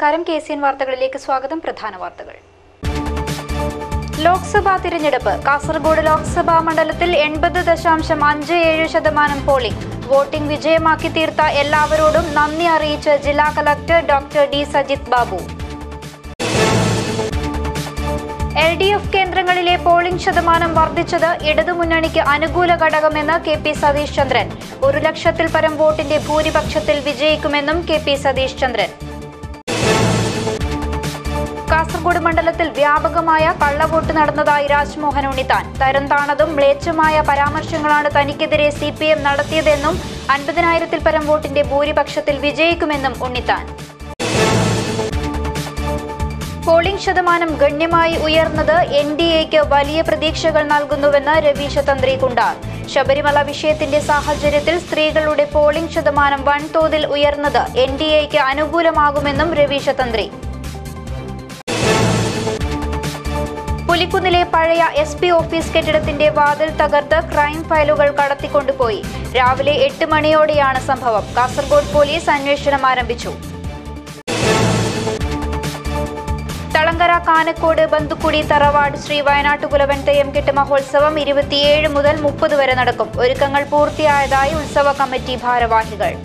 നമസ്കാരം K C N വാർത്തകളിലേക്ക് സ്വാഗതം പ്രധാന വാർത്തകൾ ലോക്സഭാ തിരഞ്ഞെടുപ്പ് കാസർഗോഡ് ലോക്സഭാ മണ്ഡലത്തിൽ എൺപത് ദശാംശം അഞ്ച് ഏഴ് ശതമാനം പോളിംഗ് വോട്ടിംഗ് വിജയമാക്കി തീർത്ത എല്ലാവരോടും നന്ദി അറിയിച്ച് ജില്ലാ collector doctor D Sajith Babu L D F കേന്ദ്രങ്ങളിലെ പോളിംഗ് ശതമാനം വർദ്ധിച്ചത് ഇടതുമുന്നണിക്ക് അനുകൂല ഘടകമെന്ന് കെ പി സതീഷ് ചന്ദ്രൻ ഒരു ലക്ഷത്തിൽ പരം വോട്ടിന്റെ ഭൂരിപക്ഷത്തിൽ വിജയിക്കുമെന്നും കെ പി സതീഷ് ചന്ദ്രൻ കാസർഗോഡ് മണ്ഡലത്തിൽ വ്യാപകമായ കള്ളവോട്ട് നടന്നതായി രാജ്മോഹൻ ഉണ്ണിത്താൻ തരം താണതും മ്ലേച്ഛമായ പരാമർശങ്ങളാണ് തനിക്കെതിരെ സി പി എം നടത്തിയതെന്നും അൻപതിനായിരത്തിൽ പരം വോട്ടിന്റെ ഭൂരിപക്ഷത്തിൽ വിജയിക്കുമെന്നും ഉണ്ണിത്താൻ പോളിംഗ് ശതമാനം ഗണ്യമായി ഉയർന്നത് എൻ ഡി എക്ക് വലിയ പ്രതീക്ഷകൾ നൽകുന്നുവെന്ന് രവീശ തന്ത്രി കുണ്ടാർ ശബരിമല വിഷയത്തിന്റെ സാഹചര്യത്തിൽ സ്ത്രീകളുടെ പോളിംഗ് ശതമാനം വൻതോതിൽ ഉയർന്നത് എൻ ഡി എക്ക് അനുകൂലമാകുമെന്നും രവീശ തന്ത്രി പുലിക്കുന്നിലെ പഴയ എസ് പി ഓഫീസ് കെട്ടിടത്തിന്റെ വാതിൽ തകർത്ത് ക്രൈം ഫയലുകൾ കടത്തിക്കൊണ്ടുപോയി രാവിലെ എട്ട് മണിയോടെയാണ് സംഭവം കാസർഗോഡ് പോലീസ് അന്വേഷണം ആരംഭിച്ചു തളങ്കര കാനക്കോട് ബന്തുക്കുടി തറവാട് ശ്രീ വയനാട്ടുകുലവൻ തെയ്യംകെട്ട് മഹോത്സവം ഇരുപത്തിയേഴ് മുതൽ മുപ്പത് വരെ നടക്കും ഒരുക്കങ്ങൾ പൂർത്തിയായതായി ഉത്സവ കമ്മിറ്റി ഭാരവാഹികൾ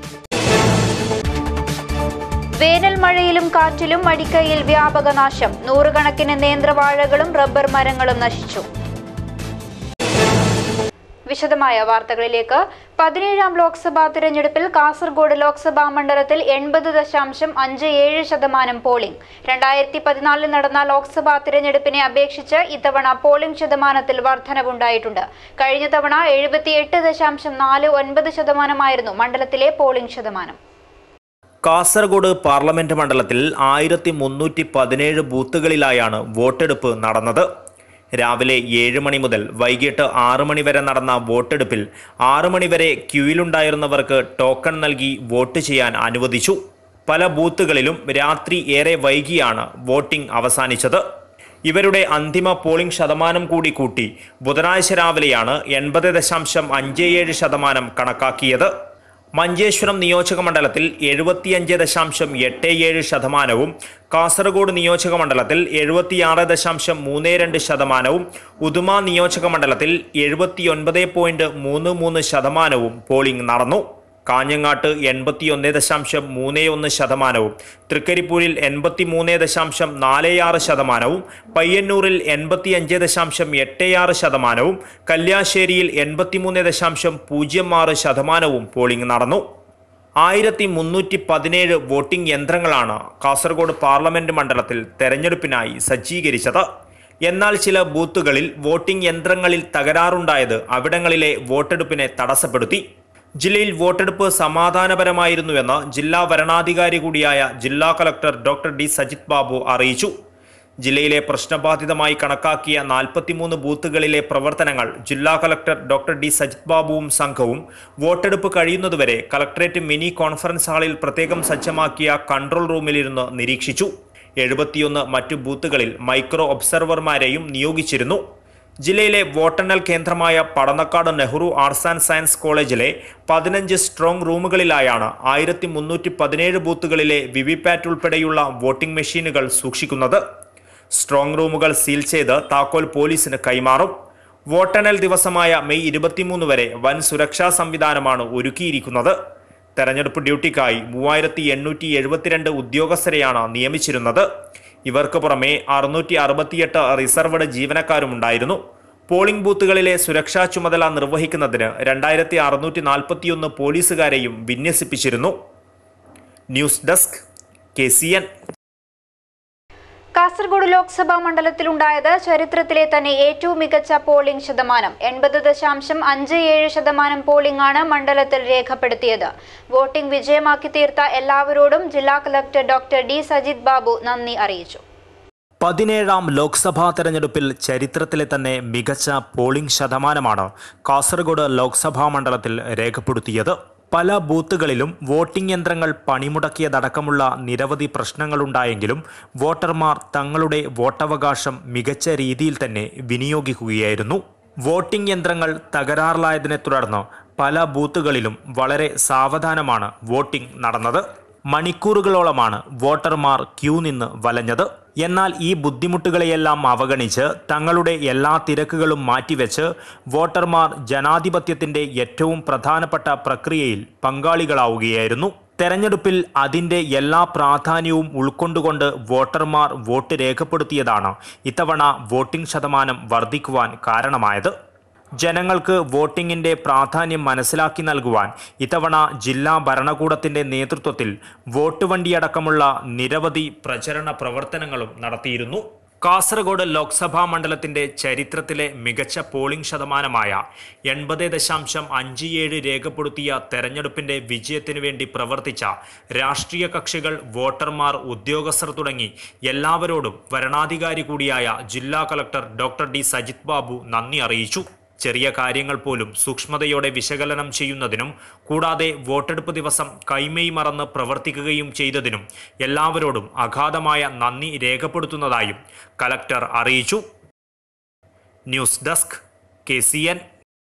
വേനൽ മഴയിലും കാറ്റിലും മടിക്കയിൽ വ്യാപക നാശം നൂറുകണക്കിന് നേന്ത്രവാഴകളും റബ്ബർ മരങ്ങളും നശിച്ചു വിശദമായ വാർത്തകളിലേക്ക് പതിനേഴാം ലോക്സഭാ തിരഞ്ഞെടുപ്പിൽ കാസർഗോഡ് ലോക്സഭാ മണ്ഡലത്തിൽ എൺപത് ദശാംശം അഞ്ച് ഏഴ് ശതമാനം പോളിംഗ് രണ്ടായിരത്തി പതിനാലിൽ നടന്ന ലോക്സഭാ തിരഞ്ഞെടുപ്പിനെ അപേക്ഷിച്ച് ഇത്തവണ പോളിംഗ് ശതമാനത്തിൽ വർധനവുണ്ടായിട്ടുണ്ട് കഴിഞ്ഞ തവണ എഴുപത്തിയെട്ട് ദശാംശം നാല് ഒൻപത് ശതമാനമായിരുന്നു മണ്ഡലത്തിലെ പോളിംഗ് ശതമാനം കാസർഗോഡ് പാർലമെന്റ് മണ്ഡലത്തിൽ ആയിരത്തി മുന്നൂറ്റി പതിനേഴ് ബൂത്തുകളിലായാണ് വോട്ടെടുപ്പ് നടന്നത് രാവിലെ ഏഴ് മണി മുതൽ വൈകിട്ട് ആറ് മണി വരെ നടന്ന വോട്ടെടുപ്പിൽ ആറ് മണി വരെ ക്യൂയിലുണ്ടായിരുന്നവർക്ക് ടോക്കൺ നൽകി വോട്ട് ചെയ്യാൻ അനുവദിച്ചു പല ബൂത്തുകളിലും രാത്രി ഏറെ വൈകിയാണ് വോട്ടിംഗ് അവസാനിച്ചത് ഇവരുടെ അന്തിമ പോളിംഗ് ശതമാനം കൂടി കൂട്ടി ബുധനാഴ്ച രാവിലെയാണ് എൺപത് ദശാംശം അഞ്ച് ഏഴ് ശതമാനം കണക്കാക്കിയത് മഞ്ചേശ്വരം നിയോജക മണ്ഡലത്തിൽ എഴുപത്തിയഞ്ച് ദശാംശം എട്ട് ഏഴ് ശതമാനവും കാസർഗോഡ് നിയോജക മണ്ഡലത്തിൽ എഴുപത്തിയാറ് ദശാംശം മൂന്ന് രണ്ട് ശതമാനവും ഉദുമ നിയോജക മണ്ഡലത്തിൽ എഴുപത്തിയൊൻപത് പോയിന്റ് മൂന്ന് മൂന്ന് ശതമാനവും പോളിംഗ് നടന്നു കാഞ്ഞങ്ങാട്ട് എൺപത്തിയൊന്ന് ദശാംശം മൂന്ന് ഒന്ന് ശതമാനവും തൃക്കരിപ്പൂരിൽ എൺപത്തി മൂന്ന് ദശാംശം നാല് ആറ് ശതമാനവും പയ്യന്നൂരിൽ എൺപത്തിയഞ്ച് ദശാംശം എട്ട് ആറ് ശതമാനവും കല്യാശ്ശേരിയിൽ എൺപത്തിമൂന്ന് ദശാംശം പൂജ്യം ആറ് ശതമാനവും പോളിംഗ് നടന്നു ആയിരത്തി മുന്നൂറ്റി പതിനേഴ് വോട്ടിംഗ് യന്ത്രങ്ങളാണ് കാസർഗോഡ് പാർലമെന്റ് മണ്ഡലത്തിൽ തെരഞ്ഞെടുപ്പിനായി സജ്ജീകരിച്ചത് എന്നാൽ ചില ബൂത്തുകളിൽ വോട്ടിംഗ് യന്ത്രങ്ങളിൽ തകരാറുണ്ടായത് അവിടങ്ങളിലെ വോട്ടെടുപ്പിനെ തടസ്സപ്പെടുത്തി ജില്ലയിൽ വോട്ടെടുപ്പ് സമാധാനപരമായിരുന്നുവെന്ന് ജില്ലാ വരണാധികാരി കൂടിയായ ജില്ലാ collector doctor D Sajith Babu അറിയിച്ചു ജില്ലയിലെ പ്രശ്നബാധിതമായി കണക്കാക്കിയ നാൽപ്പത്തിമൂന്ന് ബൂത്തുകളിലെ പ്രവർത്തനങ്ങൾ ജില്ലാ കളക്ടർ ഡോക്ടർ ഡി സജിത് ബാബുവും സംഘവും വോട്ടെടുപ്പ് കഴിയുന്നതുവരെ കളക്ടറേറ്റ് മിനി കോൺഫറൻസ് ഹാളിൽ പ്രത്യേകം സജ്ജമാക്കിയ കൺട്രോൾ റൂമിലിരുന്ന് നിരീക്ഷിച്ചു എഴുപത്തിയൊന്ന് മറ്റു ബൂത്തുകളിൽ മൈക്രോ ഒബ്സർവർമാരെയും നിയോഗിച്ചിരുന്നു ജില്ലയിലെ വോട്ടെണ്ണൽ കേന്ദ്രമായ Padannakkad Nehru arts and science കോളേജിലെ പതിനഞ്ച് സ്ട്രോങ് റൂമുകളിലായാണ് ആയിരത്തി മുന്നൂറ്റി പതിനേഴ് ബൂത്തുകളിലെ വിവിപാറ്റ് ഉൾപ്പെടെയുള്ള വോട്ടിംഗ് മെഷീനുകൾ സൂക്ഷിക്കുന്നത് സ്ട്രോങ് റൂമുകൾ സീൽ ചെയ്ത് താക്കോൽ പോലീസിന് കൈമാറും വോട്ടെണ്ണൽ ദിവസമായ മെയ് ഇരുപത്തിമൂന്ന് വരെ വൻ സുരക്ഷാ സംവിധാനമാണ് ഒരുക്കിയിരിക്കുന്നത് തെരഞ്ഞെടുപ്പ് ഡ്യൂട്ടിക്കായി മൂവായിരത്തി എണ്ണൂറ്റി എഴുപത്തിരണ്ട് ഉദ്യോഗസ്ഥരെയാണ് നിയമിച്ചിരുന്നത് ഇവർക്ക് പുറമെ അറുന്നൂറ്റി അറുപത്തിയെട്ട് റിസർവ്ഡ് ജീവനക്കാരുമുണ്ടായിരുന്നു പോളിംഗ് ബൂത്തുകളിലെ സുരക്ഷാ ചുമതല നിർവഹിക്കുന്നതിന് രണ്ടായിരത്തി അറുന്നൂറ്റി നാൽപ്പത്തിയൊന്ന് പോലീസുകാരെയും വിന്യസിപ്പിച്ചിരുന്നു news desk K C N Kasaragod Lok Sabha മണ്ഡലത്തിലുണ്ടായത് ചരിത്രത്തിലെ തന്നെ ഏറ്റവും മികച്ച പോളിംഗ് ശതമാനം എൺപത് ദശാംശം അഞ്ച് ഏഴ് ശതമാനം പോളിംഗ് ആണ് മണ്ഡലത്തിൽ രേഖപ്പെടുത്തിയത് വോട്ടിംഗ് വിജയമാക്കി തീർത്ത എല്ലാവരോടും ജില്ലാ collector doctor D Sajith Babu നന്ദി അറിയിച്ചു പതിനേഴാം ലോക്സഭാ തെരഞ്ഞെടുപ്പിൽ ചരിത്രത്തിലെ തന്നെ മികച്ച പോളിംഗ് ശതമാനമാണ് കാസർഗോഡ് ലോക്സഭാ മണ്ഡലത്തിൽ രേഖപ്പെടുത്തിയത് പല ബൂത്തുകളിലും വോട്ടിംഗ് യന്ത്രങ്ങൾ പണിമുടക്കിയതടക്കമുള്ള നിരവധി പ്രശ്നങ്ങളുണ്ടായെങ്കിലും വോട്ടർമാർ തങ്ങളുടെ വോട്ടവകാശം മികച്ച രീതിയിൽ തന്നെ വിനിയോഗിക്കുകയായിരുന്നു വോട്ടിംഗ് യന്ത്രങ്ങൾ തകരാറിലായതിനെ തുടർന്ന് പല ബൂത്തുകളിലും വളരെ സാവധാനമാണ് വോട്ടിംഗ് നടന്നത് മണിക്കൂറുകളോളമാണ് വോട്ടർമാർ ക്യൂ നിന്ന് വലഞ്ഞത് എന്നാൽ ഈ ബുദ്ധിമുട്ടുകളെയെല്ലാം അവഗണിച്ച് തങ്ങളുടെ എല്ലാ തിരക്കുകളും മാറ്റിവെച്ച് വോട്ടർമാർ ജനാധിപത്യത്തിന്റെ ഏറ്റവും പ്രധാനപ്പെട്ട പ്രക്രിയയിൽ പങ്കാളികളാവുകയായിരുന്നു തെരഞ്ഞെടുപ്പിൽ അതിന്റെ എല്ലാ പ്രാധാന്യവും ഉൾക്കൊണ്ടുകൊണ്ട് വോട്ടർമാർ വോട്ട് രേഖപ്പെടുത്തിയതാണ് ഇത്തവണ വോട്ടിംഗ് ശതമാനം വർദ്ധിക്കുവാൻ കാരണമായത് ജനങ്ങൾക്ക് വോട്ടിംഗിന്റെ പ്രാധാന്യം മനസ്സിലാക്കി നൽകുവാൻ ഇത്തവണ ജില്ലാ ഭരണകൂടത്തിന്റെ നേതൃത്വത്തിൽ വോട്ട് വണ്ടിയടക്കമുള്ള നിരവധി പ്രചരണ പ്രവർത്തനങ്ങളും നടത്തിയിരുന്നു കാസർഗോഡ് ലോക്സഭാ മണ്ഡലത്തിന്റെ ചരിത്രത്തിലെ മികച്ച പോളിംഗ് ശതമാനമായ എൺപത് ദശാംശം അഞ്ച് ഏഴ് രേഖപ്പെടുത്തിയ തെരഞ്ഞെടുപ്പിന്റെ വിജയത്തിനു വേണ്ടി പ്രവർത്തിച്ച രാഷ്ട്രീയ കക്ഷികൾ വോട്ടർമാർ ഉദ്യോഗസ്ഥർ തുടങ്ങി എല്ലാവരോടും വരണാധികാരി കൂടിയായ ജില്ലാ collector doctor D Sajith Babu നന്ദി അറിയിച്ചു ചെറിയ കാര്യങ്ങൾ പോലും സൂക്ഷ്മതയോടെ വിശകലനം ചെയ്യുന്നതിനും കൂടാതെ വോട്ടെടുപ്പ് ദിവസം കൈമേയ് മറന്ന് പ്രവർത്തിക്കുകയും ചെയ്തതിനും എല്ലാവരോടും അഗാധമായ നന്ദി രേഖപ്പെടുത്തുന്നതായും കലക്ടർ അറിയിച്ചു news desk K C N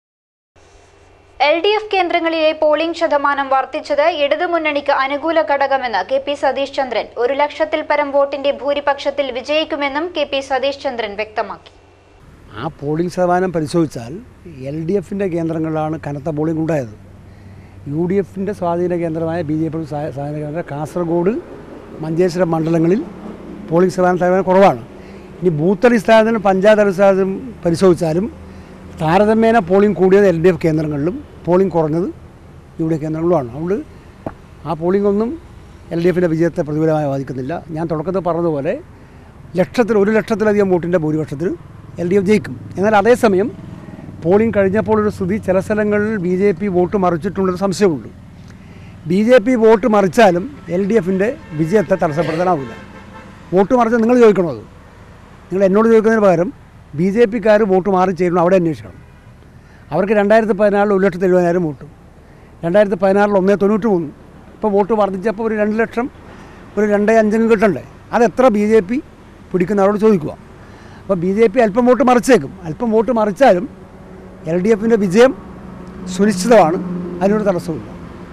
L D F കേന്ദ്രങ്ങളിലെ പോളിംഗ് ശതമാനം വർദ്ധിച്ചത് ഇടതുമുന്നണിക്ക് അനുകൂല ഘടകമെന്ന് കെ പി സതീഷ് ചന്ദ്രൻ ഒരു ലക്ഷത്തിൽ പരം വോട്ടിന്റെ ഭൂരിപക്ഷത്തിൽ വിജയിക്കുമെന്നും കെ പി സതീഷ് ചന്ദ്രൻ വ്യക്തമാക്കി ആ പോളിംഗ് ശതമാനം പരിശോധിച്ചാൽ എൽ ഡി എഫിൻ്റെ കേന്ദ്രങ്ങളിലാണ് കനത്ത പോളിംഗ് ഉണ്ടായത് യു ഡി എഫിൻ്റെ സ്വാധീന കേന്ദ്രമായ ബി ജെ പി സ്വാധീന കേന്ദ്രം കാസർഗോഡ് മഞ്ചേശ്വരം മണ്ഡലങ്ങളിൽ പോളിംഗ് ശതമാനം ശതമാനം കുറവാണ് ഇനി ബൂത്ത് അടിസ്ഥാനത്തിലും പഞ്ചായത്ത് അടിസ്ഥാനത്തിലും പരിശോധിച്ചാലും താരതമ്യേന പോളിംഗ് കൂടിയത് എൽ ഡി എഫ് കേന്ദ്രങ്ങളിലും പോളിംഗ് കുറഞ്ഞത് യു ഡി എഫ് കേന്ദ്രങ്ങളിലുമാണ് അതുകൊണ്ട് ആ പോളിംഗ് ഒന്നും എൽ ഡി എഫിൻ്റെ വിജയത്തെ പ്രതികൂലമായി ബാധിക്കുന്നില്ല ഞാൻ തുടക്കത്തിൽ പറഞ്ഞതുപോലെ ലക്ഷത്തിൽ ഒരു ലക്ഷത്തിലധികം വോട്ടിൻ്റെ ഭൂരിപക്ഷത്തിൽ എൽ ഡി എഫ് ജയിക്കും എന്നാൽ അതേസമയം പോളിംഗ് കഴിഞ്ഞപ്പോൾ ഒരു സ്ഥിതി ചില സ്ഥലങ്ങളിൽ ബി ജെ പി വോട്ട് മറിച്ചിട്ടുണ്ടെന്ന് സംശയമുണ്ട് ബി ജെ പി വോട്ട് മറിച്ചാലും എൽ ഡി എഫിൻ്റെ വിജയത്തെ തടസ്സപ്പെടുത്താനാവില്ല വോട്ട് മറിച്ചാൽ നിങ്ങൾ ചോദിക്കണോ അത് നിങ്ങൾ എന്നോട് ചോദിക്കുന്നതിന് പകരം ബി ജെ പിക്കാർ വോട്ട് മാറി ചേരണം അവിടെ അന്വേഷിക്കണം അവർക്ക് രണ്ടായിരത്തി പതിനാറിൽ ഒരു ലക്ഷത്തി എഴുപതിനായിരം വോട്ട് രണ്ടായിരത്തി പതിനാറിൽ ഒന്നേ തൊണ്ണൂറ്റി മൂന്ന് ഇപ്പോൾ വോട്ട് വർദ്ധിച്ചപ്പോൾ ഒരു രണ്ട് ലക്ഷം ഒരു രണ്ടേ അഞ്ചും കിട്ടണ്ടേ അതെത്ര ബി ജെ പി പിടിക്കുന്നവരോട് ചോദിക്കുക അപ്പോൾ ബി ജെ പി അല്പം വോട്ട് മറിച്ചേക്കും അല്പം വോട്ട് മറിച്ചാലും എൽ ഡി എഫിൻ്റെ വിജയം സുനിശ്ചിതമാണ് അതിനൊരു തടസ്സമില്ല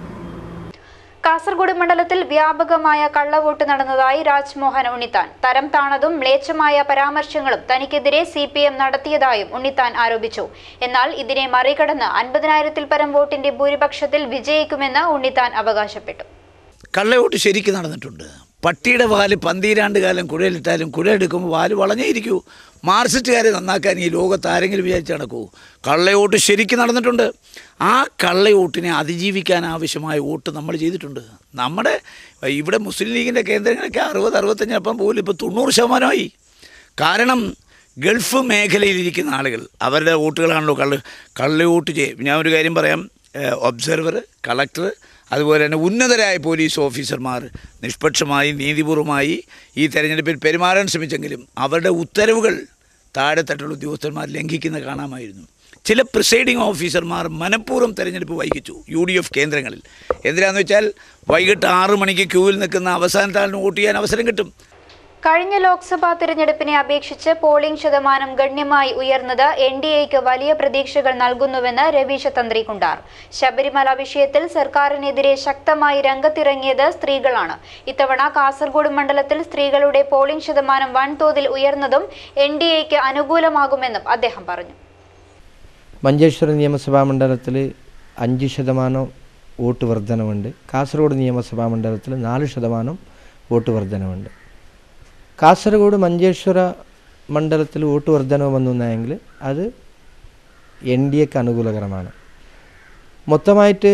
കാസർഗോഡ് മണ്ഡലത്തിൽ വ്യാപകമായ കള്ളവോട്ട് നടന്നതായി രാജ്മോഹൻ ഉണ്ണിത്താൻ തരം താണതും മ്ലേച്ഛമായ പരാമർശങ്ങളും തനിക്കെതിരെ സി പി എം നടത്തിയതായും ഉണ്ണിത്താൻ ആരോപിച്ചു എന്നാൽ ഇതിനെ മറികടന്ന് അൻപതിനായിരത്തിൽ പരം വോട്ടിന്റെ ഭൂരിപക്ഷത്തിൽ വിജയിക്കുമെന്ന് ഉണ്ണിത്താൻ അവകാശപ്പെട്ടു കള്ളവോട്ട് ശരിക്കും നടന്നിട്ടുണ്ട് പട്ടിയുടെ വാല് പന്തീരാണ്ട് കാലം കുഴലിട്ടാലും കുഴലെടുക്കുമ്പോൾ വാല് വളഞ്ഞേയിരിക്കൂ മാർസിസ്റ്റുകാരെ നന്നാക്കാൻ ഈ ലോകത്ത് ആരെങ്കിലും വിചാരിച്ച് നടക്കൂ കള്ളവോട്ട് ശരിക്കും നടന്നിട്ടുണ്ട് ആ കള്ളവോട്ടിനെ അതിജീവിക്കാൻ ആവശ്യമായ വോട്ട് നമ്മൾ ചെയ്തിട്ടുണ്ട് നമ്മുടെ ഇവിടെ മുസ്ലിം ലീഗിൻ്റെ കേന്ദ്രങ്ങളൊക്കെ അറുപത് അറുപത്തഞ്ച് അപ്പം പോലും ഇപ്പോൾ തൊണ്ണൂറ് ശതമാനമായി കാരണം ഗൾഫ് മേഖലയിലിരിക്കുന്ന ആളുകൾ അവരുടെ വോട്ടുകളാണല്ലോ കള്ള് കള്ളവോട്ട് ചെയ്യും ഞാൻ ഒരു കാര്യം പറയാം ഒബ്സർവർ കളക്ടർ അതുപോലെ തന്നെ ഉന്നതരായ പോലീസ് ഓഫീസർമാർ നിഷ്പക്ഷമായി നീതിപൂർവമായി ഈ തെരഞ്ഞെടുപ്പിൽ പെരുമാറാൻ ശ്രമിച്ചെങ്കിലും അവരുടെ ഉത്തരവുകൾ താഴെത്തട്ടുള്ള ഉദ്യോഗസ്ഥന്മാർ ലംഘിക്കുന്ന കാണാമായിരുന്നു ചില പ്രിസൈഡിംഗ് ഓഫീസർമാർ മനഃപൂർവ്വം തെരഞ്ഞെടുപ്പ് വൈകിച്ചു യു ഡി എഫ് കേന്ദ്രങ്ങളിൽ എന്തിനാന്ന് വെച്ചാൽ വൈകിട്ട് ആറ് മണിക്ക് ക്യൂവിൽ നിൽക്കുന്ന അവസാനത്താളിന് വോട്ട് ചെയ്യാൻ അവസരം കിട്ടും കഴിഞ്ഞ ലോക്സഭാ തിരഞ്ഞെടുപ്പിനെ അപേക്ഷിച്ച് പോളിംഗ് ശതമാനം ഗണ്യമായി ഉയർന്നത് എൻ ഡി എക്ക് വലിയ പ്രതീക്ഷകൾ നൽകുന്നുവെന്ന് രവീശ തന്ത്രി കുണ്ടാർ ശബരിമല വിഷയത്തിൽ സർക്കാരിനെതിരെ ശക്തമായി രംഗത്തിറങ്ങിയത് സ്ത്രീകളാണ് ഇത്തവണ കാസർഗോഡ് മണ്ഡലത്തിൽ സ്ത്രീകളുടെ പോളിംഗ് ശതമാനം വൻതോതിൽ ഉയർന്നതും എൻ ഡി എക്ക് അനുകൂലമാകുമെന്നും അദ്ദേഹം പറഞ്ഞു മഞ്ചേശ്വരം നിയമസഭാ മണ്ഡലത്തിൽ അഞ്ച് ശതമാനം വോട്ട് വർധനവുണ്ട് കാസർഗോഡ് നിയമസഭാ മണ്ഡലത്തിൽ നാല് ശതമാനം വോട്ട് വർധനവുണ്ട് കാസർഗോഡ് മഞ്ചേശ്വര മണ്ഡലത്തിൽ വോട്ട് വർധനവ് വന്നുവെങ്കിൽ അത് എൻ ഡി എക്ക് അനുകൂലകരമാണ് മൊത്തമായിട്ട്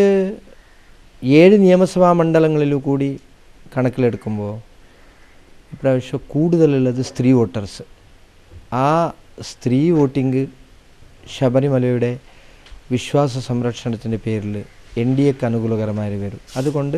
ഏഴ് നിയമസഭാ മണ്ഡലങ്ങളിൽ കൂടി കണക്കിലെടുക്കുമ്പോൾ ഇപ്രാവശ്യം കൂടുതലുള്ളത് സ്ത്രീ വോട്ടേഴ്സ് ആ സ്ത്രീ വോട്ടിംഗ് ശബരിമലയുടെ വിശ്വാസ സംരക്ഷണത്തിൻ്റെ പേരിൽ എൻ ഡി എക്ക് അനുകൂലകരമായി വരും അതുകൊണ്ട്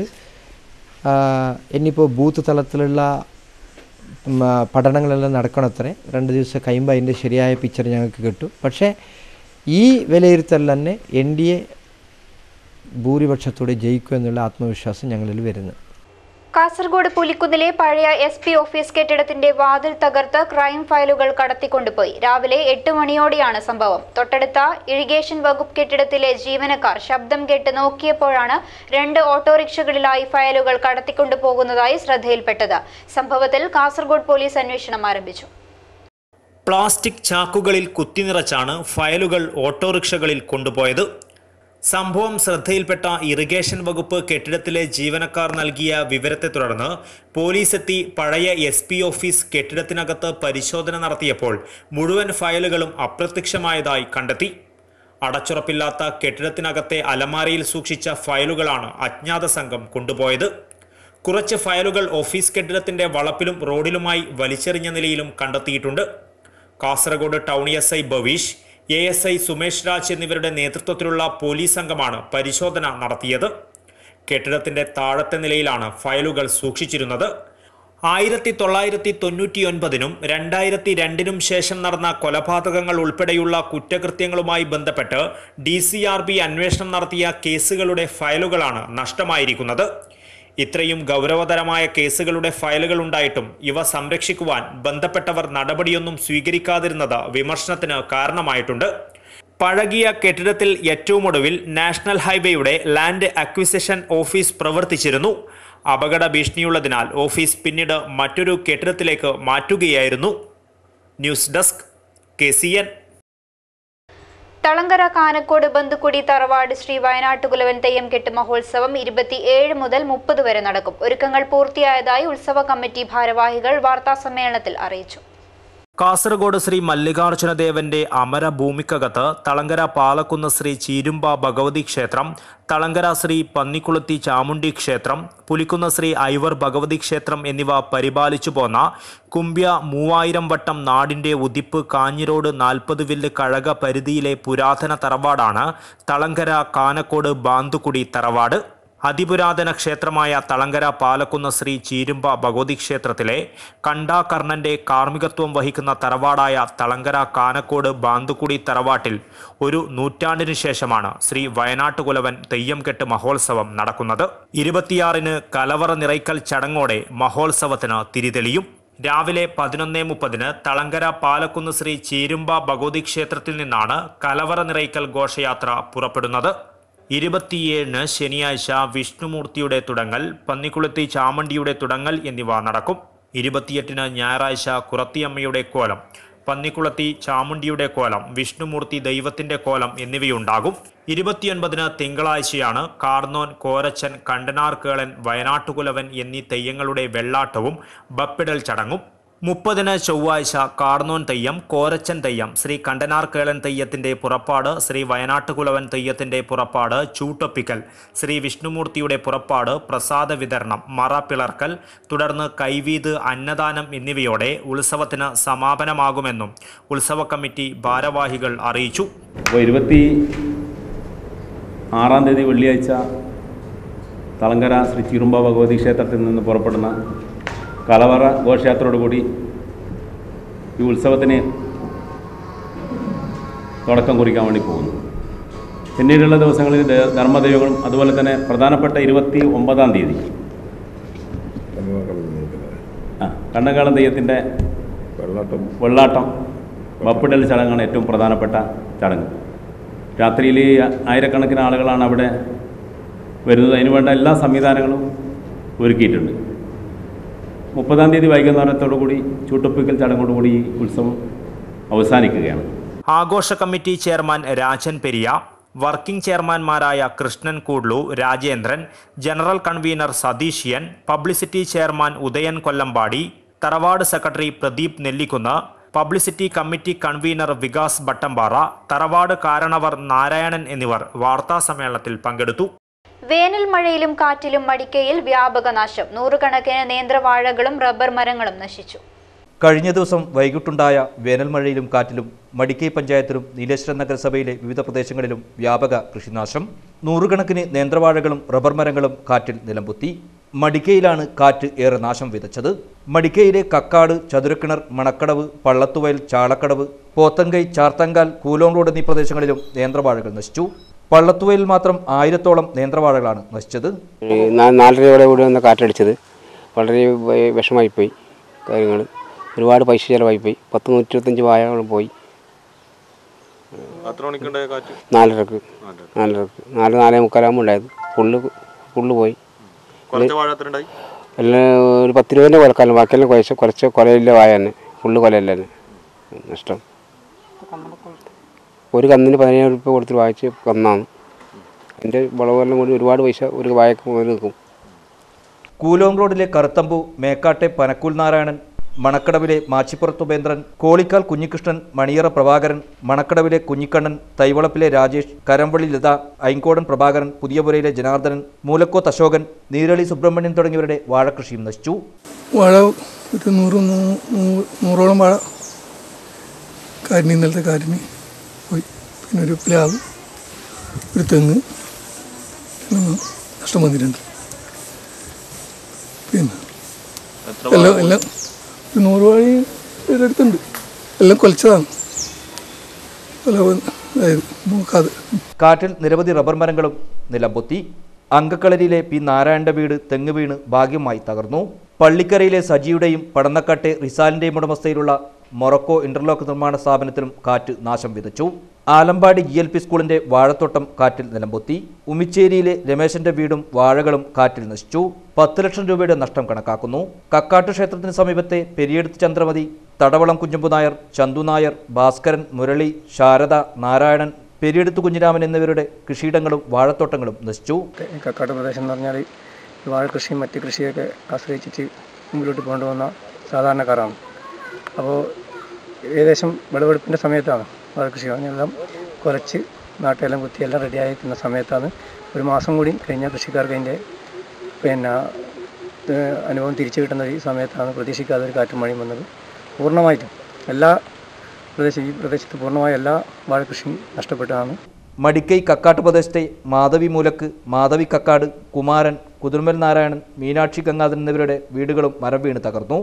ഇനിയിപ്പോൾ ബൂത്ത് തലത്തിലുള്ള ഉം, ആ, പഠനങ്ങളെല്ലാം നടക്കണത്രേ രണ്ട് ദിവസം കഴിയുമ്പോൾ അതിൻ്റെ ശരിയായ പിക്ചർ ഞങ്ങൾക്ക് കിട്ടും പക്ഷേ ഈ വിലയിരുത്തൽ തന്നെ എൻ ഡി എ ഭൂരിപക്ഷത്തോടെ ജയിക്കും എന്നുള്ള ആത്മവിശ്വാസം ഞങ്ങളിൽ വരുന്നു കാസർഗോഡ് പുലിക്കുന്നിലെ പഴയ എസ് പി ഓഫീസ് കെട്ടിടത്തിന്റെ വാതിൽ തകർത്ത് ക്രൈം ഫയലുകൾ കടത്തിക്കൊണ്ടുപോയി രാവിലെ എട്ട് മണിയോടെയാണ് സംഭവം തൊട്ടടുത്ത ഇറിഗേഷൻ വകുപ്പ് കെട്ടിടത്തിലെ ജീവനക്കാർ ശബ്ദം കേട്ട് നോക്കിയപ്പോഴാണ് രണ്ട് ഓട്ടോറിക്ഷകളിലായി ഫയലുകൾ കടത്തിക്കൊണ്ടുപോകുന്നതായി ശ്രദ്ധയിൽപ്പെട്ടത് സംഭവത്തിൽ കാസർഗോഡ് പോലീസ് അന്വേഷണം ആരംഭിച്ചു പ്ലാസ്റ്റിക് ചാക്കുകളിൽ കുത്തിനിറച്ചാണ് ഫയലുകൾ ഓട്ടോറിക്ഷകളിൽ കൊണ്ടുപോയത് സംഭവം ശ്രദ്ധയിൽപ്പെട്ട ഇറിഗേഷൻ വകുപ്പ് കെട്ടിടത്തിലെ ജീവനക്കാർ നൽകിയ വിവരത്തെ തുടർന്ന് പോലീസ് എത്തി പഴയ എസ് പി ഓഫീസ് കെട്ടിടത്തിനകത്ത് പരിശോധന നടത്തിയപ്പോൾ മുഴുവൻ ഫയലുകളും അപ്രത്യക്ഷമായതായി കണ്ടെത്തി അടച്ചുറപ്പില്ലാത്ത കെട്ടിടത്തിനകത്തെ അലമാരയിൽ സൂക്ഷിച്ച ഫയലുകളാണ് അജ്ഞാത സംഘം കൊണ്ടുപോയത് കുറച്ച് ഫയലുകൾ ഓഫീസ് കെട്ടിടത്തിന്റെ വളപ്പിലും റോഡിലുമായി വലിച്ചെറിഞ്ഞ നിലയിലും കണ്ടെത്തിയിട്ടുണ്ട് Kasaragod town S I Baveesh A S I Sumesh Raj എന്നിവരുടെ നേതൃത്വത്തിലുള്ള പോലീസ് സംഘമാണ് പരിശോധന നടത്തിയത് കെട്ടിടത്തിന്റെ താഴത്തെ നിലയിലാണ് ഫയലുകൾ സൂക്ഷിച്ചിരുന്നത് ആയിരത്തി തൊള്ളായിരത്തി തൊണ്ണൂറ്റിയൊൻപതിനും രണ്ടായിരത്തി രണ്ടിനും ശേഷം നടന്ന കൊലപാതകങ്ങൾ ഉൾപ്പെടെയുള്ള കുറ്റകൃത്യങ്ങളുമായി ബന്ധപ്പെട്ട് ഡി സി ആർ ബി അന്വേഷണം നടത്തിയ കേസുകളുടെ ഫയലുകളാണ് നഷ്ടമായിരിക്കുന്നത് ഇത്രയും ഗൗരവതരമായ കേസുകളുടെ ഫയലുകൾ ഉണ്ടായിട്ടും ഇവ സംരക്ഷിക്കുവാൻ ബന്ധപ്പെട്ടവർ നടപടിയൊന്നും സ്വീകരിക്കാതിരുന്നത് വിമർശനത്തിന് കാരണമായിട്ടുണ്ട് പഴകിയ കെട്ടിടത്തിൽ ഏറ്റവും ഒടുവിൽ നാഷണൽ ഹൈവേയുടെ ലാൻഡ് അക്വിസിഷൻ ഓഫീസ് പ്രവർത്തിച്ചിരുന്നു അപകട ഭീഷണിയുള്ളതിനാൽ ഓഫീസ് പിന്നീട് മറ്റൊരു കെട്ടിടത്തിലേക്ക് മാറ്റുകയായിരുന്നു news desk K C N Thalangara Kanakkod ബന്ധുക്കുടി തറവാട് ശ്രീ വയനാട്ടുകുലവൻ തെയ്യം കെട്ട് മഹോത്സവം ഇരുപത്തിയേഴ് മുതൽ മുപ്പത് വരെ നടക്കും ഒരുക്കങ്ങൾ പൂർത്തിയായതായി ഉത്സവ കമ്മിറ്റി ഭാരവാഹികൾ വാർത്താസമ്മേളനത്തിൽ അറിയിച്ചു കാസർഗോഡ് ശ്രീ മല്ലികാർജുന ദേവന്റെ അമരഭൂമിക്കകത്ത് തളങ്കര പാലക്കുന്ന് ശ്രീ ചീരുമ്പ ഭഗവതി ക്ഷേത്രം തളങ്കര ശ്രീ പന്നിക്കുളത്തി ചാമുണ്ടി ക്ഷേത്രം പുലിക്കുന്ന് ശ്രീ ഐവർ ഭഗവതി ക്ഷേത്രം എന്നിവ പരിപാലിച്ചു പോന്ന കുമ്പ്യ മൂവായിരം വട്ടം നാടിന്റെ ഉദിപ്പ് കാഞ്ഞിരോട് നാൽപ്പത് വില്ല് കഴക പരിധിയിലെ പുരാതന തറവാടാണ് തളങ്കര കാനക്കോട് ബാന്തുക്കുടി തറവാട് അതിപുരാതന ക്ഷേത്രമായ തളങ്കര പാലക്കുന്ന് ശ്രീ ചീരുമ്പ ഭഗവതി ക്ഷേത്രത്തിലെ കണ്ടാകർണന്റെ കാർമ്മികത്വം വഹിക്കുന്ന തറവാടായ തളങ്കര കാനക്കോട് ബാന്തുക്കുടി തറവാട്ടിൽ ഒരു നൂറ്റാണ്ടിനു ശേഷമാണ് ശ്രീ വയനാട്ടുകുലവൻ തെയ്യം കെട്ട് മഹോത്സവം നടക്കുന്നത് ഇരുപത്തിയാറിന് കലവറ നിറയ്ക്കൽ ചടങ്ങോടെ മഹോത്സവത്തിന് തിരിതെളിയും രാവിലെ പതിനൊന്ന് മുപ്പതിന് തളങ്കര പാലക്കുന്ന് ശ്രീ ചീരുമ്പ ഭഗവതി ക്ഷേത്രത്തിൽ നിന്നാണ് കലവറ നിറയ്ക്കൽ ഘോഷയാത്ര പുറപ്പെടുന്നത് ഇരുപത്തിയേഴിന് ശനിയാഴ്ച വിഷ്ണുമൂർത്തിയുടെ തുടങ്ങൽ പന്നിക്കുളത്തി ചാമണ്ടിയുടെ തുടങ്ങൽ എന്നിവ നടക്കും ഇരുപത്തിയെട്ടിന് ഞായറാഴ്ച കുറത്തിയമ്മയുടെ കോലം പന്നിക്കുളത്തി ചാമുണ്ടിയുടെ കോലം വിഷ്ണുമൂർത്തി ദൈവത്തിന്റെ കോലം എന്നിവയുണ്ടാകും ഇരുപത്തിയൊൻപതിന് തിങ്കളാഴ്ചയാണ് കാർന്നോൻ കോരച്ചൻ കണ്ടനാർ കേളൻ വയനാട്ടുകുലവൻ എന്നീ തെയ്യങ്ങളുടെ വെള്ളാട്ടവും ബപ്പിടൽ ചടങ്ങും മുപ്പതിന് ചൊവ്വാഴ്ച കാർന്നോൻ തെയ്യം കോരച്ചൻ തെയ്യം ശ്രീ കണ്ടനാർ കേളൻ തെയ്യത്തിന്റെ പുറപ്പാട് ശ്രീ വയനാട്ടുകുലവൻ തെയ്യത്തിന്റെ പുറപ്പാട് ചൂട്ടൊപ്പിക്കൽ ശ്രീ വിഷ്ണുമൂർത്തിയുടെ പുറപ്പാട് പ്രസാദ വിതരണം മറ പിളർക്കൽ തുടർന്ന് കൈവീത് അന്നദാനം എന്നിവയോടെ ഉത്സവത്തിന് സമാപനമാകുമെന്നും ഉത്സവ കമ്മിറ്റി ഭാരവാഹികൾ അറിയിച്ചു അപ്പോൾ ഇരുപത്തി ആറാം തീയതി വെള്ളിയാഴ്ച തളങ്കര ശ്രീ ചിറുമ്പ ഭഗവതി ക്ഷേത്രത്തിൽ നിന്ന് പുറപ്പെടുന്ന കലവറ ഘോഷയാത്രയോടുകൂടി ഈ ഉത്സവത്തിന് തുടക്കം കുറിക്കാൻ വേണ്ടി പോകുന്നു പിന്നീടുള്ള ദിവസങ്ങളിൽ ദ- ധർമ്മദൈവങ്ങളും അതുപോലെ തന്നെ പ്രധാനപ്പെട്ട ഇരുപത്തി ഒമ്പതാം തീയതി ആ കണ്ണകാളം തെയ്യത്തിൻ്റെ വെള്ളാട്ടം വപ്പിടൽ ചടങ്ങാണ് ഏറ്റവും പ്രധാനപ്പെട്ട ചടങ്ങ് രാത്രിയിൽ ആയിരക്കണക്കിന് ആളുകളാണ് അവിടെ വരുന്നത് അതിനുവേണ്ട എല്ലാ സംവിധാനങ്ങളും ഒരുക്കിയിട്ടുണ്ട് മുപ്പതാം തീയതി വൈകുന്നേരത്തോടു കൂടി ചൂട്ടുപ്പിക്കൽ ചടങ്ങോടുകൂടി ഈ ഉത്സവം അവസാനിക്കുകയാണ് ആഘോഷ committee chairman Rajan Periya working ചെയർമാൻമാരായ Krishnan Kudlu Rajendran general convener Satheesh N publicity chairman Udayan Kollampady തറവാട് secretary Pradeep Nellikkunnu publicity committee convener Vikas Bhattampara തറവാട് കാരണവർ നാരായണൻ എന്നിവർ വാർത്താസമ്മേളനത്തിൽ പങ്കെടുത്തു വേനൽ മഴയിലും കാറ്റിലും മടിക്കയിൽ വ്യാപക നാശം നൂറുകണക്കിന് നേന്ത്രവാഴകളും റബ്ബർ മരങ്ങളും നശിച്ചു കഴിഞ്ഞ ദിവസം വൈകിട്ടുണ്ടായ വേനൽ മഴയിലും കാറ്റിലും മടിക്കൈ പഞ്ചായത്തിലും നീലേശ്വരം നഗരസഭയിലെ വിവിധ പ്രദേശങ്ങളിലും വ്യാപക കൃഷിനാശം നൂറുകണക്കിന് നേന്ത്രവാഴകളും റബ്ബർ മരങ്ങളും കാറ്റിൽ നിലംപൊത്തി മടിക്കയിലാണ് കാറ്റ് ഏറെ നാശം വിതച്ചത് മടിക്കയിലെ കക്കാട് ചതുരക്കിണർ മണക്കടവ് പള്ളത്തുവയൽ ചാളക്കടവ് പോത്തങ്കൈ ചാർത്തങ്കാൽ കൂലോങ്കോട് എന്നീ പ്രദേശങ്ങളിലും നേന്ത്രവാഴകൾ നശിച്ചു പള്ളത്തുവയലിൽ മാത്രം ആയിരത്തോളം നേന്ത്രവാഴകളാണ് നശിച്ചത് ഈ നാ- നാലരയോടെ കൂടി വന്ന് കാറ്റടിച്ചത് വളരെ വ- വിഷമായിപ്പോയി കാര്യങ്ങൾ ഒരുപാട് പൈസ ചിലവായിപ്പോയി പത്ത് നൂറ്റി ഇരുപത്തഞ്ച് വാഴകൾ പോയി എത്ര മണിക്കുണ്ടായ കാറ്റ് നാലരക്ക് നാലരക്ക് നാല് നാലേ മുക്കാലാകുമ്പോൾ ഉണ്ടായത് ഫുള്ള് ഫുള്ള് പോയി കുറച്ച് വാഴ എത്ര ഉണ്ടായി എല്ലാം ഒരു പത്ത് രൂപേൻ്റെ കൊലക്കാലം ബാക്കിയെല്ലാം കുറച്ച് കുറച്ച് കൊലയില്ല വായ തന്നെ ഫുള്ള് കൊലയല്ല തന്നെ നഷ്ടം ഒരു കന്നിന് പതിനേഴ് രൂപ കൊടുത്തിട്ട് വായിച്ച് കന്നാണ് എൻ്റെ വിളവെല്ലാം കൂടി ഒരുപാട് പൈസ ഒരു വായക്ക് മുതൽ നിൽക്കും കൂലോം റോഡിലെ കറുത്തമ്പു മേക്കാട്ടെ പനക്കൂൽ നാരായണൻ മണക്കടവിലെ മാച്ചിപ്പുറത്ത് ഉപേന്ദ്രൻ കോളിക്കാൽ കുഞ്ഞികൃഷ്ണൻ മണിയറ പ്രഭാകരൻ മണക്കടവിലെ കുഞ്ഞിക്കണ്ണൻ തൈവളപ്പിലെ രാജേഷ് കരമ്പള്ളി ലത ഐങ്കോടൻ പ്രഭാകരൻ പുതിയപുരയിലെ ജനാർദ്ദനൻ മൂലക്കോത്ത് അശോകൻ നീരളി സുബ്രഹ്മണ്യൻ തുടങ്ങിയവരുടെ വാഴകൃഷിയും നശിച്ചു വാഴ ഒരു നൂറ് നൂ- നൂ- നൂറോളം വാഴ കാരിന് ഇന്നലത്തെ കാരിന് പോയി പിന്നെ ഒരു പ്ലാവ് ഒരു തെങ്ങ് എല്ലാം നഷ്ടം വന്നിട്ടുണ്ട് പിന്നെ എല്ലാം എല്ലാം ഒരു നൂറ് വാഴ ഇതിൻ്റെ അടുത്തുണ്ട് എല്ലാം കൊലച്ചതാണ് കൊല വന്ന് അതായത് നോക്കാതെ കാറ്റിൽ നിരവധി റബ്ബർ മരങ്ങളും നിലംപൊത്തി അങ്കക്കളരിയിലെ പി നാരായണന്റെ വീട് തെങ്ങ് വീണ് ഭാഗ്യമായി തകർന്നു പള്ളിക്കരയിലെ സജിയുടെയും പടന്നക്കാട്ടെ റിസാലിന്റെയും ഉടമസ്ഥയിലുള്ള മൊറക്കോ ഇന്റർലോക്ക് നിർമ്മാണ സ്ഥാപനത്തിലും കാറ്റ് നാശം വിതച്ചു ആലമ്പാടി ജി എൽ പി സ്കൂളിന്റെ വാഴത്തോട്ടം കാറ്റിൽ നിലംപൊത്തി ഉമിച്ചേരിയിലെ രമേശന്റെ വീടും വാഴകളും കാറ്റിൽ നശിച്ചു പത്ത് ലക്ഷം രൂപയുടെ നഷ്ടം കണക്കാക്കുന്നു കക്കാട്ട് ക്ഷേത്രത്തിന് സമീപത്തെ പെരിയെടുത്ത് ചന്ദ്രമതി തടവളം കുഞ്ഞമ്പു നായർ ചന്തു നായർ ഭാസ്കരൻ മുരളി ശാരദ നാരായണൻ പെരിയെടുത്ത് കുഞ്ഞിരാമൻ എന്നിവരുടെ കൃഷിയിടങ്ങളും വാഴത്തോട്ടങ്ങളും നശിച്ചു കക്കാട് പ്രദേശം എന്ന് പറഞ്ഞാൽ ഈ വാഴ കൃഷിയും മറ്റ് കൃഷിയൊക്കെ ആശ്രയിച്ചിട്ട് മുമ്പിലോട്ട് കൊണ്ടുവന്ന സാധാരണക്കാരാണ് അപ്പോൾ ഏകദേശം വിളവെടുപ്പിൻ്റെ സമയത്താണ് വാഴ കൃഷി എല്ലാം കുറച്ച് നാട്ടെല്ലാം കുത്തി എല്ലാം റെഡിയായി നിൽക്കുന്ന സമയത്താണ് ഒരു മാസം കൂടി കഴിഞ്ഞ കൃഷിക്കാർക്ക് അതിൻ്റെ പിന്നെ ഏഹ്, അനുഭവം തിരിച്ചു കിട്ടുന്ന ഈ സമയത്താണ് പ്രതീക്ഷിക്കാതെ ഒരു കാറ്റും മഴയും വന്നത് പൂർണ്ണമായിട്ടും എല്ലാ പ്രദേശം ഈ പ്രദേശത്ത് പൂർണ്ണമായ എല്ലാ വാഴ കൃഷിയും നഷ്ടപ്പെട്ടതാണ് മടിക്കൈ കക്കാട്ട് പ്രദേശത്തെ മാധവി മൂലക്ക് മാധവി കക്കാട് കുമാരൻ കുതിർമൽ നാരായണൻ മീനാക്ഷി ഗംഗാധരൻ എന്നിവരുടെ വീടുകളും മരം വീണ് തകർന്നു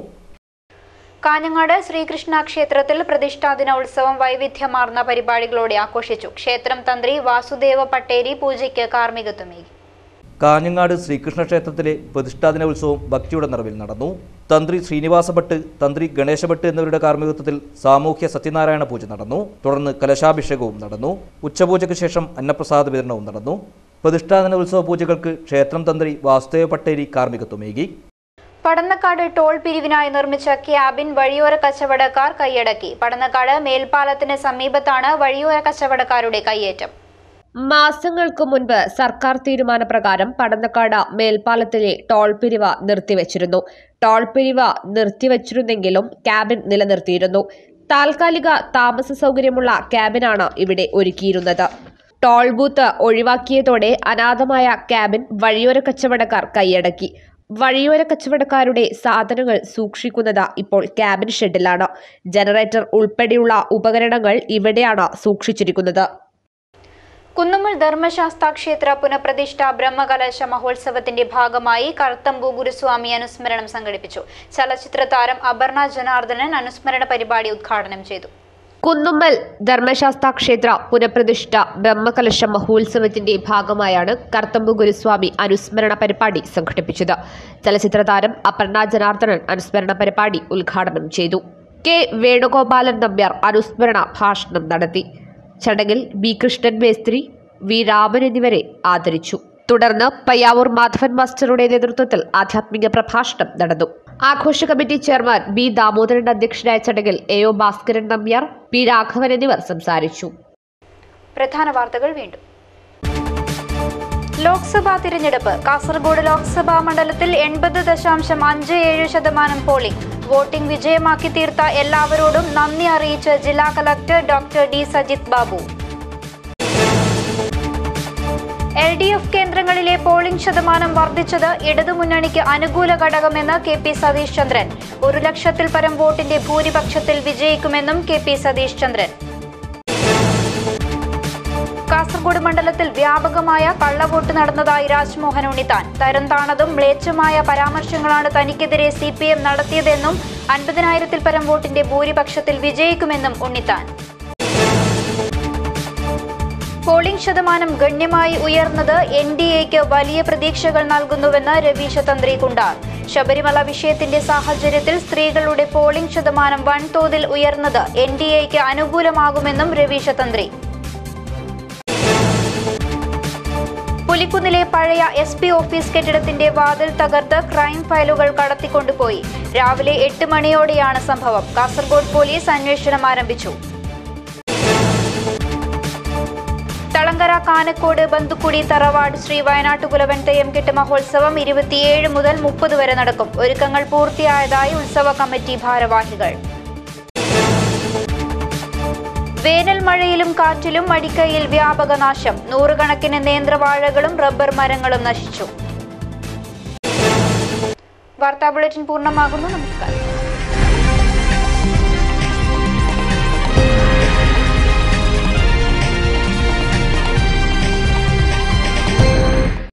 കാഞ്ഞങ്ങാട് ശ്രീകൃഷ്ണ ക്ഷേത്രത്തിൽ പ്രതിഷ്ഠാദിന ഉത്സവം വൈവിധ്യമാർന്ന പരിപാടികളോടെ ആഘോഷിച്ചു ക്ഷേത്രം തന്ത്രി വാസുദേവ പട്ടേരി പൂജയ്ക്ക് കാർമ്മികത്വമേകി കാഞ്ഞങ്ങാട് ശ്രീകൃഷ്ണ ക്ഷേത്രത്തിലെ പ്രതിഷ്ഠാദിന ഉത്സവം ഭക്തിയുടെ നിറവിൽ നടന്നു തന്ത്രി ശ്രീനിവാസ ഭട്ട് തന്ത്രി ഗണേശ ഭട്ട് എന്നിവരുടെ കാർമ്മികത്വത്തിൽ സാമൂഹ്യ സത്യനാരായണ പൂജ നടന്നു തുടർന്ന് കലശാഭിഷേകവും നടന്നു ഉച്ചപൂജയ്ക്ക് ശേഷം അന്നപ്രസാദ വിതരണവും നടന്നു പ്രതിഷ്ഠാദിന ഉത്സവ പൂജകൾക്ക് ക്ഷേത്രം തന്ത്രി വാസുദേവ പട്ടേരി കാർമ്മികത്വമേകി പടന്നക്കാട് ടോൾ പിരിവിനായി നിർമ്മിച്ച ക്യാബിൻ വഴിയോര കച്ചവടക്കാർ കൈയടക്കി പടന്നക്കാട് മേൽപ്പാലത്തിന് സമീപത്താണ് വഴിയോര കച്ചവടക്കാരുടെ കയ്യേറ്റം മാസങ്ങൾക്ക് മുൻപ് സർക്കാർ തീരുമാനപ്രകാരം പടന്നക്കാട് മേൽപ്പാലത്തിലെ ടോൾ പിരിവ് നിർത്തിവച്ചിരുന്നു ടോൾ പിരിവ് നിർത്തിവച്ചിരുന്നെങ്കിലും ക്യാബിൻ നിലനിർത്തിയിരുന്നു താൽക്കാലിക താമസ സൗകര്യമുള്ള ക്യാബിനാണ് ഇവിടെ ഒരുക്കിയിരുന്നത് ടോൾ ബൂത്ത് ഒഴിവാക്കിയതോടെ അനാഥമായ ക്യാബിൻ വഴിയോര കച്ചവടക്കാർ കൈയടക്കി വഴിയോര കച്ചവടക്കാരുടെ സാധനങ്ങൾ സൂക്ഷിക്കുന്നത് ഇപ്പോൾ ക്യാബിൻ ഷെഡിലാണ് ജനറേറ്റർ ഉൾപ്പെടെയുള്ള ഉപകരണങ്ങൾ ഇവിടെയാണ് സൂക്ഷിച്ചിരിക്കുന്നത് കുന്നുമ്മൽ ധർമ്മശാസ്ത്ര ക്ഷേത്ര പുനഃപ്രതിഷ്ഠ ബ്രഹ്മകലശ മഹോത്സവത്തിന്റെ ഭാഗമായി കർത്തമ്പു ഗുരുസ്വാമി അനുസ്മരണം സംഘടിപ്പിച്ചു ചലച്ചിത്ര താരം അപർണ ജനാർദ്ദനൻ അനുസ്മരണ പരിപാടി ഉദ്ഘാടനം ചെയ്തു കുന്നുമ്മൽ ധർമ്മശാസ്ത്ര ക്ഷേത്ര പുനഃപ്രതിഷ്ഠ ബ്രഹ്മകലശ മഹോത്സവത്തിന്റെ ഭാഗമായാണ് കർത്തമ്പു ഗുരുസ്വാമി അനുസ്മരണ പരിപാടി സംഘടിപ്പിച്ചത് ചലച്ചിത്ര താരം അപർണ ജനാർദ്ദനൻ അനുസ്മരണ പരിപാടി ഉദ്ഘാടനം ചെയ്തു കെ വേണുഗോപാലൻ നമ്പ്യാർ അനുസ്മരണ ഭാഷണം നടത്തി ചടങ്ങിൽ ബി കൃഷ്ണൻ മേസ്ത്രി വി രാമൻ എന്നിവരെ ആദരിച്ചു തുടർന്ന് പയ്യാവൂർ മാധവൻ മാസ്റ്ററുടെ നേതൃത്വത്തിൽ ആധ്യാത്മിക പ്രഭാഷണം നടന്നു ആഘോഷ കമ്മിറ്റി ചെയർമാൻ ബി ദാമോദരൻ അധ്യക്ഷനായ ചടങ്ങിൽ A O Bhaskaran Nambiar P Raghavan എന്നിവർ സംസാരിച്ചു പ്രധാന വാർത്തകൾ വീണ്ടും ലോക്സഭാ തിരഞ്ഞെടുപ്പ് കാസർഗോഡ് ലോക്സഭാ മണ്ഡലത്തിൽ എൺപത് ദശാംശം അഞ്ച് ഏഴ് ശതമാനം പോളിംഗ് വോട്ടിംഗ് വിജയമാക്കി തീർത്ത എല്ലാവരോടും നന്ദി അറിയിച്ച് ജില്ലാ collector doctor D Sajith Babu L D F കേന്ദ്രങ്ങളിലെ പോളിംഗ് ശതമാനം വർദ്ധിച്ചത് ഇടതുമുന്നണിക്ക് അനുകൂല ഘടകമെന്ന് കെ പി സതീഷ് ചന്ദ്രൻ ഒരു ലക്ഷത്തിൽ പരം വോട്ടിന്റെ ഭൂരിപക്ഷത്തിൽ വിജയിക്കുമെന്നും കെ പി സതീഷ് ചന്ദ്രൻ കാസർഗോഡ് മണ്ഡലത്തിൽ വ്യാപകമായ കള്ളവോട്ട് നടന്നതായി രാജ്മോഹൻ ഉണ്ണിത്താൻ തരം താണതും മ്ലേച്ഛമായ പരാമർശങ്ങളാണ് തനിക്കെതിരെ സി പി എം നടത്തിയതെന്നും അൻപതിനായിരത്തിൽ പരം വോട്ടിന്റെ ഭൂരിപക്ഷത്തിൽ വിജയിക്കുമെന്നും ഉണ്ണിത്താൻ പോളിംഗ് ശതമാനം ഗണ്യമായി ഉയർന്നത് എൻ ഡി എക്ക് വലിയ പ്രതീക്ഷകൾ നൽകുന്നുവെന്ന് രവീശ തന്ത്രി കുണ്ടാർ ശബരിമല വിഷയത്തിന്റെ സാഹചര്യത്തിൽ സ്ത്രീകളുടെ പോളിംഗ് ശതമാനം വൻതോതിൽ ഉയർന്നത് എൻ ഡി എക്ക് അനുകൂലമാകുമെന്നും രവീശ തന്ത്രി പുലിക്കുന്നിലെ പഴയ എസ് പി ഓഫീസ് കെട്ടിടത്തിന്റെ വാതിൽ തകർത്ത് ക്രൈം ഫയലുകൾ കടത്തിക്കൊണ്ടുപോയി രാവിലെ എട്ട് മണിയോടെയാണ് സംഭവം കാസർഗോഡ് പോലീസ് അന്വേഷണം ആരംഭിച്ചു തളങ്കര കാനക്കോട് ബന്തുക്കുടി തറവാട് ശ്രീ വയനാട്ടുകുലവൻ തെയ്യംകെട്ട് മഹോത്സവം ഇരുപത്തിയേഴ് മുതൽ മുപ്പത് വരെ നടക്കും ഒരുക്കങ്ങൾ പൂർത്തിയായതായി ഉത്സവ കമ്മിറ്റി ഭാരവാഹികൾ വേനൽ മഴയിലും കാറ്റിലും മടിക്കയിൽ വ്യാപക നാശം നൂറുകണക്കിന് നേന്ത്രവാഴകളും റബ്ബർ മരങ്ങളും നശിച്ചു വാർത്താ ബുള്ളറ്റിൻ പൂർണ്ണമാകുന്നു നമസ്കാരം